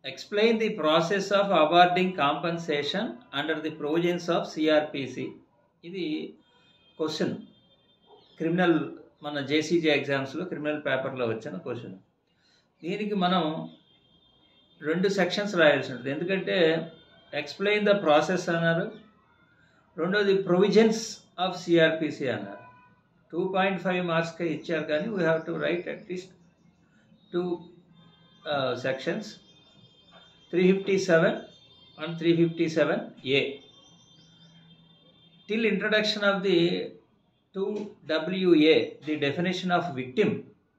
Explain the process of awarding compensation under the provisions of CrPC ఇది question criminal మన JCG ఎగ్జామ్స్లో criminal పేపర్లో వచ్చిన క్వశ్చన్ దీనికి మనం రెండు సెక్షన్స్ రాయాల్సి ఉంటుంది ఎందుకంటే ఎక్స్ప్లెయిన్ ద ప్రాసెస్ అన్నారు రెండోది ప్రొవిజన్స్ ఆఫ్ సిఆర్పిసి అన్నారు టూ పాయింట్ ఫైవ్ మార్క్స్కే ఇచ్చారు కానీ we have to write at least two sections three fifty seven and three fifty seven A till introduction of the 2WA, the definition of victim,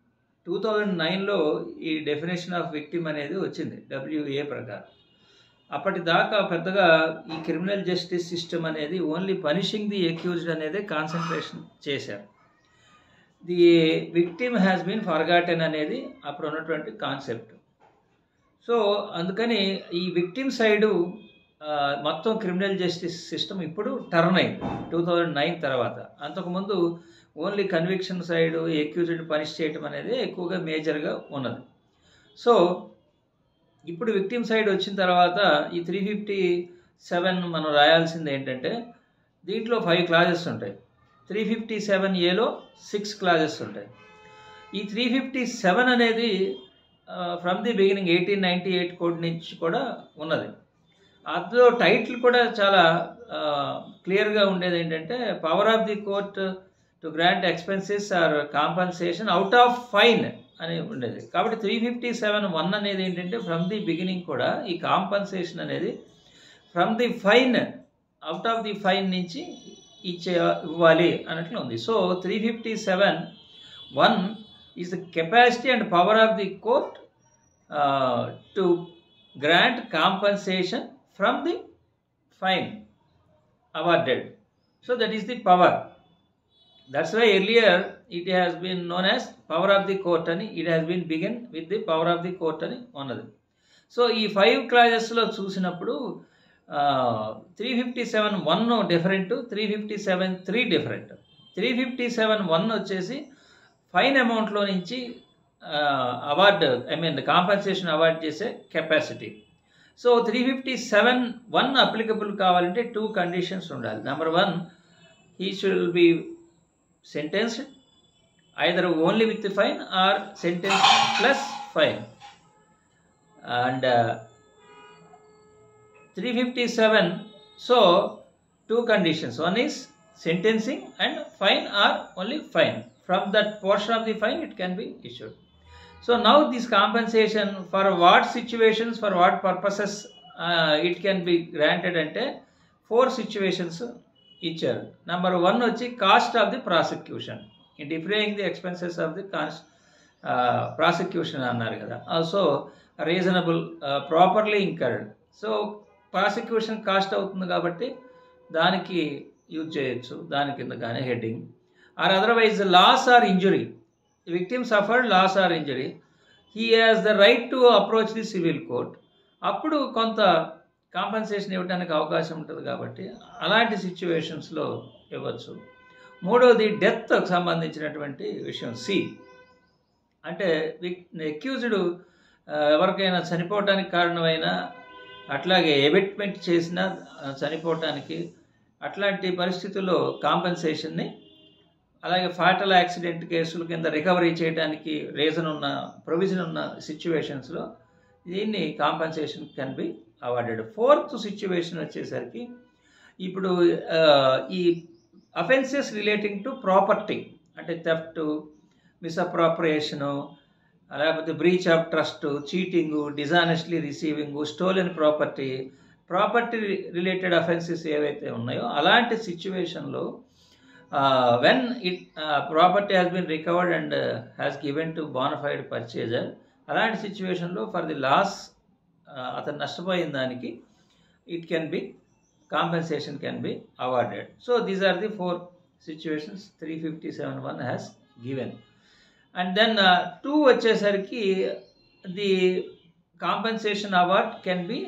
2009లో ఈ definition of victim అనేది వచ్చింది WA ప్రకారం అప్పటిదాకా పెద్దగా ఈ క్రిమినల్ జస్టిస్ సిస్టమ్ అనేది only punishing the accused అనేది కాన్సన్ట్రేషన్ చేశారు the victim has been forgotten అనేది అప్పుడు ఉన్నటువంటి కాన్సెప్ట్ సో అందుకని ఈ విక్టిమ్ సైడు ఆ, మొత్తం క్రిమినల్ జస్టిస్ సిస్టమ్ ఇప్పుడు టర్న్ అయింది టూ థౌజండ్ నైన్ తర్వాత అంతకుముందు only conviction side accused punish చేయటం అనేది ఎక్కువగా మేజర్గా ఉన్నది సో ఇప్పుడు విక్టిమ్ సైడ్ వచ్చిన తర్వాత ఈ త్రీ ఫిఫ్టీ సెవెన్ మనం రాయాల్సింది ఏంటంటే దీంట్లో ఫైవ్ క్లాజెస్ ఉంటాయి త్రీ ఫిఫ్టీ సెవెన్ ఏలో సిక్స్ క్లాజెస్ ఉంటాయి ఈ త్రీ ఫిఫ్టీ సెవెన్ అనేది from the beginning eighteen ninety eight code నుంచి కూడా ఉన్నది అందులో టైటిల్ కూడా చాలా క్లియర్గా ఉండేది ఏంటంటే power of the court to grant expenses or compensation out of fine అని ఉండేది కాబట్టి త్రీ ఫిఫ్టీ సెవెన్ వన్ అనేది ఏంటంటే ఫ్రమ్ ది బిగినింగ్ కూడా ఈ కాంపన్సేషన్ అనేది from the fine out of the fine నుంచి ఇచ్చే ఇవ్వాలి అన్నట్లు ఉంది so three fifty seven one is the capacity and power of the court to grant compensation from the fine awarded. So that is the power. That's why earlier it has been known as power of the court అని it has been begin with the power of the court అని ఉన్నది so ఈ five క్లాజెస్లో చూసినప్పుడు three fifty seven one different three fifty seven three different three fifty seven one వచ్చేసి fine అమౌంట్లో నుంచి award I mean compensation award చేసే capacity so three fifty seven one applicable కావాలంటే టూ కండిషన్స్ ఉండాలి number one he shall be sentenced either only with fine or sentence plus fine and three fifty seven so two conditions one is sentencing and fine or only fine. From that portion of the fine, it can be issued. So now this compensation for what situations, for what purposes uh, it can be granted అంటే four situations ఇచ్చారు number one వచ్చి cost of the prosecution in defraying the expenses of the కాన్స్ prosecution అన్నారు కదా also reasonable properly incurred so prosecution cost అవుతుంది కాబట్టి దానికి use చేయొచ్చు దాని కింద కానీ heading or otherwise loss or injury victim suffered loss or injury he has the right to approach the civil court అప్పుడు కొంత కాంపన్సేషన్ ఇవ్వడానికి అవకాశం ఉంటుంది కాబట్టి అలాంటి సిచ్యువేషన్స్లో ఇవ్వచ్చు మూడోది డెత్కి సంబంధించినటువంటి విషయం సి అంటే ఎక్యూజ్డ్ ఎవరికైనా చనిపోవటానికి కారణమైన అట్లాగే ఎబిట్మెంట్ చేసిన చనిపోవటానికి అట్లాంటి పరిస్థితుల్లో కాంపెన్సేషన్ని అలాగే ఫాటల్ యాక్సిడెంట్ కేసుల కింద రికవరీ చేయడానికి రీజన్ ఉన్న ప్రొవిజన్ ఉన్న సిచ్యువేషన్స్లో దీన్ని compensation can be awarded fourth situation వచ్చేసరికి ఇప్పుడు ఈ అఫెన్సెస్ రిలేటింగ్ టు ప్రాపర్టీ అంటే థెఫ్ట్ మిస్అప్రాప్రియేషను లేకపోతే breach of trust cheating dishonestly receiving stolen property property related offences ఏవైతే ఉన్నాయో అలాంటి సిచ్యువేషన్లో when it property has been recovered and has given to bona fide purchaser అలాంటి సిచ్యువేషన్లో ఫర్ ది లాస్ అతను నష్టపోయిన దానికి it can be compensation can be awarded so these are the four situations three fifty seven one has given and then two వచ్చేసరికి the compensation award can be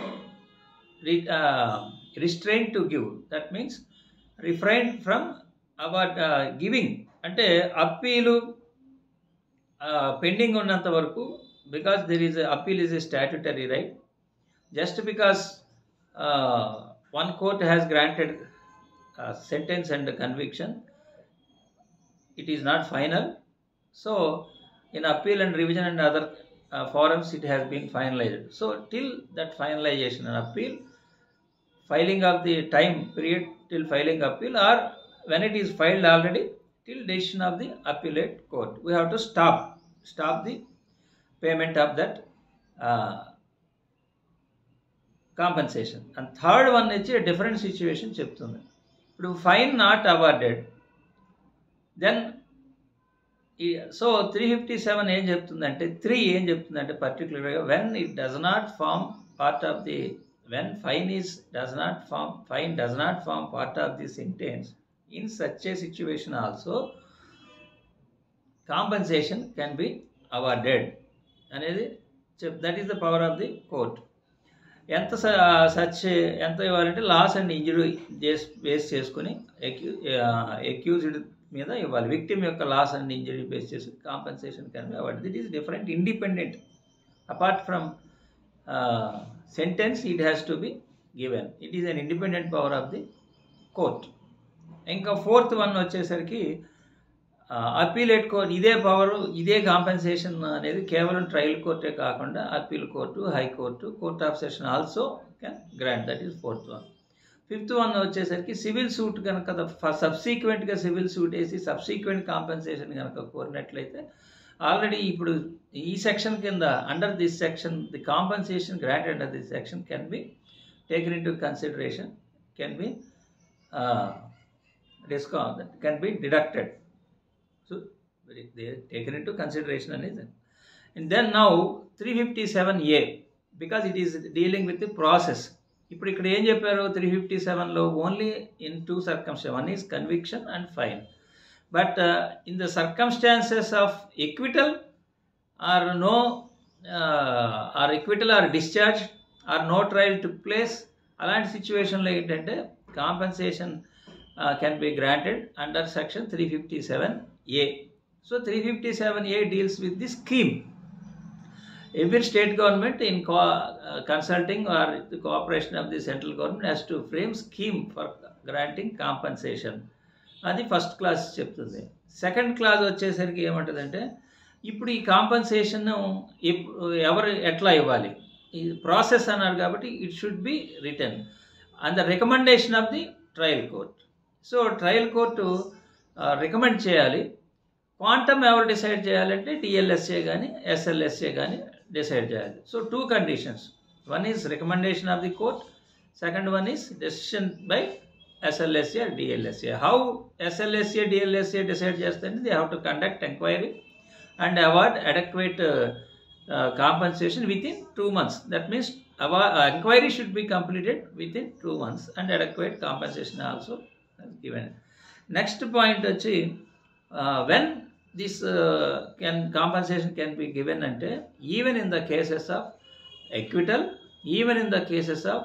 restrain to give that means refrain from award giving అంటే appeal pending ఉన్నంత వరకు because there is a appeal is a statutory right just because uh, one court has granted uh, sentence and conviction it is not final so in appeal and revision and other uh, forums it has been finalized so till that finalization and appeal filing of the time period till filing appeal or when it is filed already till decision of the appellate court we have to stop stop the payment of that uh, compensation and third one వచ్చి different situation చెప్తుంది ఇప్పుడు fine not awarded then ఈ so three fifty seven ఏం చెప్తుందంటే three ఏం చెప్తుందంటే పర్టికులర్గా when it does not form part of the when fine is does not form fine does not form part of the sentence in such a situation also compensation can be awarded అనేది చెప్ that is the power of the court ఎంత such ఎంత ఇవ్వాలంటే loss and injury చేసి base చేసుకుని ఎక్యూ accused మీద ఇవ్వాలి విక్టిమ్ యొక్క లాస్ అండ్ ఇంజరీ బేస్ చేసి compensation can be awarded is different independent apart from sentence it has to be given it is an independent power of the court ఇంకా fourth one వచ్చేసరికి appellate court ఇదే పవర్ ఇదే compensation అనేది కేవలం trial కోర్టే కాకుండా appeal court high court court of session also can grant that is fourth one fifth one వచ్చేసరికి సివిల్ సూట్ కనుక సబ్సీక్వెంట్గా సివిల్ సూట్ వేసి సబ్సీక్వెంట్ కాంపెన్సేషన్ కనుక కోరినట్లయితే ఆల్రెడీ ఇప్పుడు ఈ సెక్షన్ కింద under this section the compensation grant under this section can be taken into consideration can be discount can be deducted So they are taken into consideration and is and then now 357A because it is dealing with the process. ఇప్పుడు ఇక్కడ ఏం చెప్పారు three fifty సెవెన్లో only in two circumstance one is conviction and fine but in the circumstances of acquittal or no or acquittal or discharge or no trial to place అలాంటి సిచ్యువేషన్లో ఏంటంటే compensation can be granted under section three fifty seven A. So 357A deals with the scheme. Every state government in co- uh, consulting or the cooperation of the central government has to frame scheme for granting compensation. అది first class చెప్తుంది second class వచ్చేసరికి ఏమంటుందంటే ఇప్పుడు ఈ compensation ఎవరు ఎట్లా ఇవ్వాలి ఈ ప్రాసెస్ అన్నారు కాబట్టి it should be return and the recommendation of the trial court so trial court recommend చేయాలి క్వాంటమ్ ఎవరు డిసైడ్ చేయాలంటే డిఎల్ఎస్ఏ కానీ ఎస్ఎల్ఎస్ఏ కానీ డిసైడ్ చేయాలి so two conditions one is recommendation of the court second one is decision by SLSA DLSA how SLSA DLSA decide చేస్తే they have to conduct enquiry and award adequate compensation within two months that means enquiry should be completed with within two months and adequate compensation also given next point వచ్చి when this can compensation can be given అంటే even in the cases of acquittal even in the cases of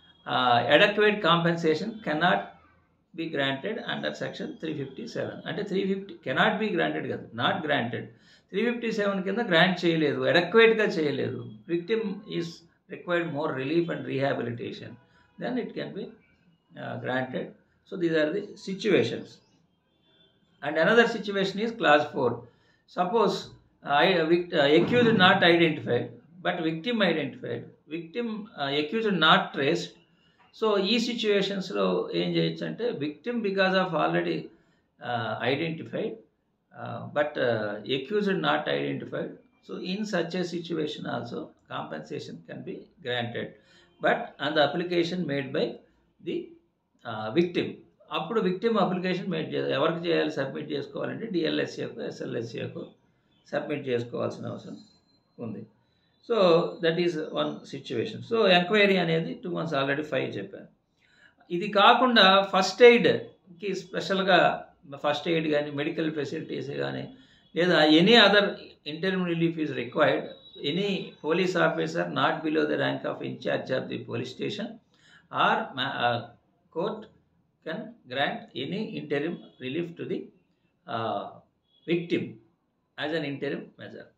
adequate compensation cannot be granted under section three fifty seven అంటే three fifty cannot be granted కాదు not granted three fifty seven కింద grant చేయలేదు అడక్వేట్గా చేయలేదు victim is required more relief and rehabilitation then it can be granted so these are the situations and another situation is clause 4 suppose uh, vict- uh, accused not identified but victim identified victim uh, accused not traced so ఈ సిచ్యువేషన్స్లో ఏం చేయొచ్చు అంటే victim because of already identified but accused not identified so in such a situation also compensation can be granted but on the application made by the victim అప్పుడు victim application made చే ఎవరికి చేయాలి submit చేసుకోవాలంటే డిఎల్ఎస్ఏకు ఎస్ఎల్ఎస్ఏకు submit చేసుకోవాల్సిన అవసరం ఉంది so that is one situation so enquiry అనేది two months already five చెప్పాను ఇది కాకుండా ఫస్ట్ ఎయిడ్కి స్పెషల్గా ఫస్ట్ ఎయిడ్ కానీ మెడికల్ ఫెసిలిటీస్ కానీ లేదా any other interim relief is required any police officer not below the rank of in charge of the police station or court can grant any interim relief to the uh, victim as an interim measure.